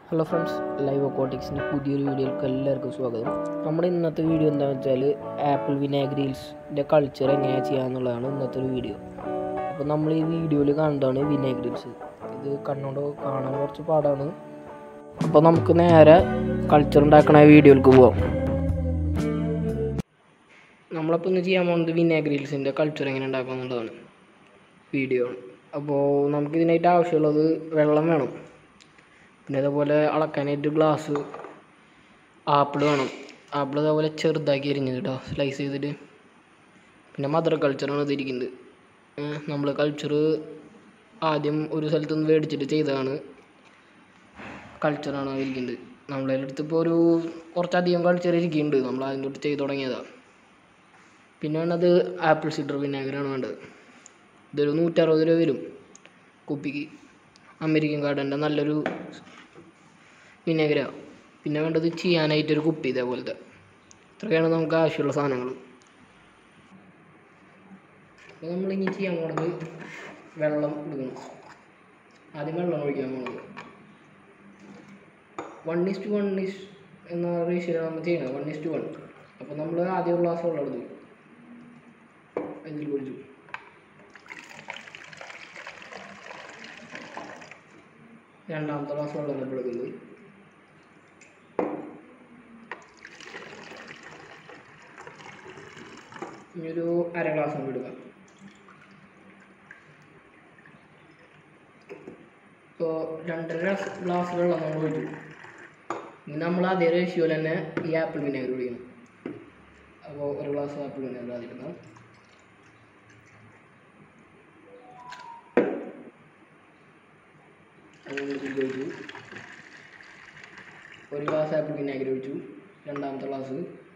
hello friends live അക്കോട്ടിക്സിൻ്റെ പുതിയൊരു വീഡിയോയിലേക്ക് എല്ലാവർക്കും സ്വാഗതം നമ്മുടെ ഇന്നത്തെ വീഡിയോ എന്താണെന്ന് വെച്ചാൽ ആപ്പിൾ വിനാഗ്രീൽസിൻ്റെ കൾച്ചർ എങ്ങനെയാണ് ചെയ്യാന്നുള്ളതാണ് ഇന്നത്തെ ഒരു വീഡിയോ അപ്പോൾ നമ്മൾ ഈ വീഡിയോയിൽ കാണുന്നതാണ് വിനാഗ്രീൽസ് ഇത് കണ്ണോട് കാണാൻ കുറച്ച് പാടാണ് അപ്പോൾ നമുക്ക് നേരെ കൾച്ചർ ഉണ്ടാക്കണ വീഡിയോയിലേക്ക് പോവാം നമ്മളപ്പോൾ ഇന്ന് ചെയ്യാൻ പോകുന്നത് വിനാഗ്രീൽസിൻ്റെ കൾച്ചർ എങ്ങനെ ഉണ്ടാക്കുക എന്നുള്ളതാണ് വീഡിയോ ആണ് അപ്പോൾ നമുക്ക് ഇതിനായിട്ട് ആവശ്യമുള്ളത് വെള്ളം വേണം പിന്നെ അതേപോലെ അളക്കാനായിട്ട് ഗ്ലാസ് ആപ്പിൾ വേണം ആപ്പിൾ അതേപോലെ ചെറുതാക്കി എരിഞ്ഞത് കേട്ടോ സ്ലൈസ് ചെയ്തിട്ട് പിന്നെ മദർ കൾച്ചറാണ് ഇതിരിക്കുന്നത് നമ്മൾ കൾച്ചർ ആദ്യം ഒരു സ്ഥലത്ത് നിന്ന് മേടിച്ചിട്ട് ചെയ്തതാണ് കൾച്ചറാണ് ഇരിക്കുന്നത് നമ്മളെ അടുത്ത് ഇപ്പോൾ ഒരു കുറച്ചധികം കൾച്ചർ ഇരിക്കുന്നുണ്ട് നമ്മൾ ആദ്യം തൊട്ട് ചെയ്ത് തുടങ്ങിയതാണ് പിന്നെ വേണ്ടത് ആപ്പിൾ സിഡർ വിനാഗറാണ് വേണ്ടത് ഇതൊരു നൂറ്ററുപത് രൂപ വരും കുപ്പിക്ക് അമേരിക്കൻ ഗാർഡൻ്റെ നല്ലൊരു വിനാഗര പിന്നെ വേണ്ടത് ചെയ്യാനായിട്ടൊരു കുപ്പി ഇതേപോലത്തെ ഇത്രയൊക്കെയാണ് നമുക്ക് ആവശ്യമുള്ള സാധനങ്ങൾ അപ്പോൾ നമ്മളിനി ചെയ്യാൻ പോണത് വെള്ളം എടുക്കണം ആദ്യം വെള്ളം ഒഴിക്കാൻ പോണത് one is to one is എന്ന റേഷ്യോയിലാണ് നമ്മൾ ചെയ്യുന്നത് വൺ ഇസ് ടു വൺ അപ്പോൾ നമ്മൾ ആദ്യം ഒരു ഗ്ലാസ് വെള്ളം എടുത്തു ഇതിൽ ഒഴിച്ചു രണ്ടാമത്തെ ഗ്ലാസ് വെള്ളം ഇപ്പോൾ എടുക്കുന്നത് ഇനിയൊരു അര ഗ്ലാസ് കൊണ്ട് എടുക്കാം ഇപ്പോൾ രണ്ടര ഗ്ലാസ് ഗ്ലാസ് വെള്ളം നമ്മൾ ഒഴിച്ചു ഇനി നമ്മൾ അതേ റേഷ്യോയിൽ തന്നെ ഈ ആപ്പിൾ വിനാഗിരി ഒഴിക്കണം അപ്പോൾ ഒരു ഗ്ലാസ് ആപ്പിൾ വിനാഗിരി ആദ്യം എടുക്കാം അതുകൊണ്ട് ഇതിൽ ഒഴിച്ചു ഒരു ഗ്ലാസ് ആപ്പിൾ വിനാഗിരി ഒഴിച്ചു രണ്ടാമത്തെ ഗ്ലാസ്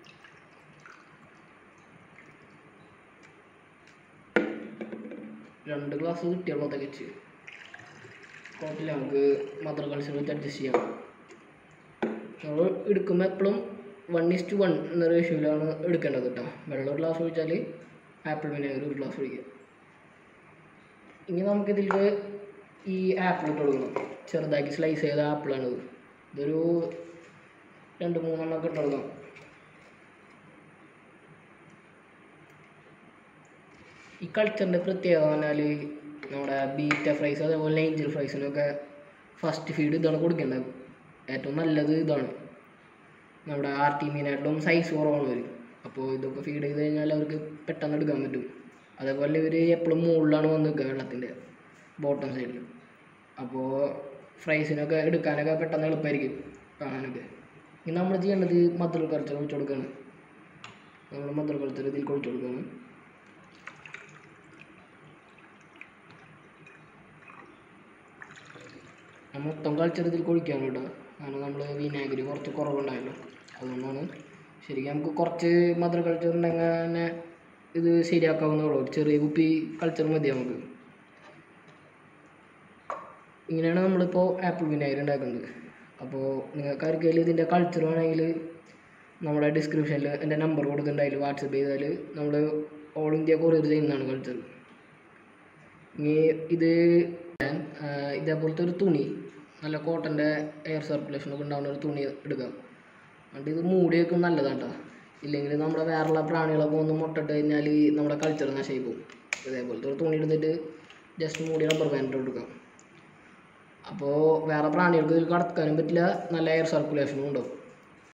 രണ്ട് ഗ്ലാസ് കിട്ടിയുള്ളൂ തികച്ച് കുഴപ്പമില്ല നമുക്ക് മദർ കൾച്ചർ വെച്ച് അഡ്ജസ്റ്റ് ചെയ്യാം നമ്മൾ എടുക്കുമ്പോൾ എപ്പോഴും വൺ ഇസ് ടു വൺ എന്ന റേഷ്യോയിലാണ് എടുക്കേണ്ടത് കേട്ടോ വെള്ളം ഒരു ഗ്ലാസ് ഒഴിച്ചാൽ ആപ്പിൾ വിനാഗിരി ഒരു ഗ്ലാസ് ഒഴിക്കുക ഇനി നമുക്കിതിലേക്ക് ഈ ആപ്പിൾ ഇട്ട് കൊടുക്കണം ചെറുതാക്കി സ്ലൈസ് ചെയ്ത ആപ്പിളാണിത് ഇതൊരു രണ്ട് മൂന്നെണ്ണമൊക്കെ ഇട്ട് കൊടുക്കാം ഈ കൾച്ചറിൻ്റെ പ്രത്യേകത എന്ന് പറഞ്ഞാൽ നമ്മുടെ ബീറ്റ ഫ്രൈസ് അതേപോലെ ഏഞ്ചൽ ഫ്രൈസിനൊക്കെ ഫസ്റ്റ് ഫീഡ് ഇതാണ് കൊടുക്കേണ്ടത് ഏറ്റവും നല്ലത് ഇതാണ് നമ്മുടെ ആർ ടി മീനായിട്ടും സൈസ് കുറവാണ് വരും അപ്പോൾ ഇതൊക്കെ ഫീഡ് ചെയ്ത് കഴിഞ്ഞാൽ അവർക്ക് പെട്ടെന്ന് എടുക്കാൻ പറ്റും അതേപോലെ ഇവർ എപ്പോഴും മുകളിലാണ് വന്ന് നിൽക്കുക വെള്ളത്തിൻ്റെ ബോട്ടം സൈഡിൽ അപ്പോൾ ഫ്രൈസിനൊക്കെ എടുക്കാനൊക്കെ പെട്ടെന്ന് എളുപ്പമായിരിക്കും കാണാനൊക്കെ ഇനി നമ്മൾ ചെയ്യേണ്ടത് മദർ കൾച്ചർ ഒഴിച്ചു കൊടുക്കുകയാണ് നമ്മൾ മദർ കൾച്ചർ ഇതിൽ ഒഴിച്ചു കൊടുക്കുകയാണ് മൊത്തം കൾച്ചർ ഇതിൽ കൊഴിക്കാൻ കേട്ടോ കാരണം നമ്മൾ വിനാഗിരി കുറച്ച് കുറവുണ്ടായല്ലോ അതുകൊണ്ടാണ് ശരിക്കും നമുക്ക് കുറച്ച് മദർ കൾച്ചർ ഉണ്ടെങ്കിൽ തന്നെ ഇത് ശരിയാക്കാവുന്നതുള്ളൂ ഒരു ചെറിയ കുപ്പി കൾച്ചർ മതി നമുക്ക് ഇങ്ങനെയാണ് നമ്മളിപ്പോൾ ആപ്പിൾ വിനാഗിരി ഉണ്ടാക്കുന്നത് അപ്പോൾ നിങ്ങൾക്ക് ആർക്കെങ്കിലും ഇതിൻ്റെ കൾച്ചർ വേണമെങ്കിൽ നമ്മുടെ ഡിസ്ക്രിപ്ഷനിൽ എൻ്റെ നമ്പർ കൊടുത്തിട്ടുണ്ട് അതിൽ വാട്സപ്പ് ചെയ്താൽ നമ്മൾ ഓൾ ഇന്ത്യ കൊറിയർ ചെയ്യുന്നതാണ് കൾച്ചർ ഇനി ഇത് ഇതേപോലത്തെ ഒരു തുണി നല്ല കോട്ടൻ്റെ എയർ സർക്കുലേഷൻ ഒക്കെ ഉണ്ടാകുന്ന ഒരു തുണി എടുക്കാം എന്നിട്ട് ഇത് മൂടി വെക്കും നല്ലതാണ് കേട്ടോ ഇല്ലെങ്കിൽ നമ്മുടെ വേറെയുള്ള പ്രാണികളൊക്കെ ഒന്ന് മുട്ടിട്ട് കഴിഞ്ഞാൽ നമ്മുടെ കൾച്ചർ നശമായി പോകും ഇതേപോലത്തെ ഒരു തുണി എടുത്തിട്ട് ജസ്റ്റ് മൂടി റബ്ബർ ബാൻഡ് എടുക്കാം അപ്പോൾ വേറെ പ്രാണികൾക്ക് ഇതിൽ കടക്കാനും പറ്റില്ല നല്ല എയർ സർക്കുലേഷനും ഉണ്ടാവും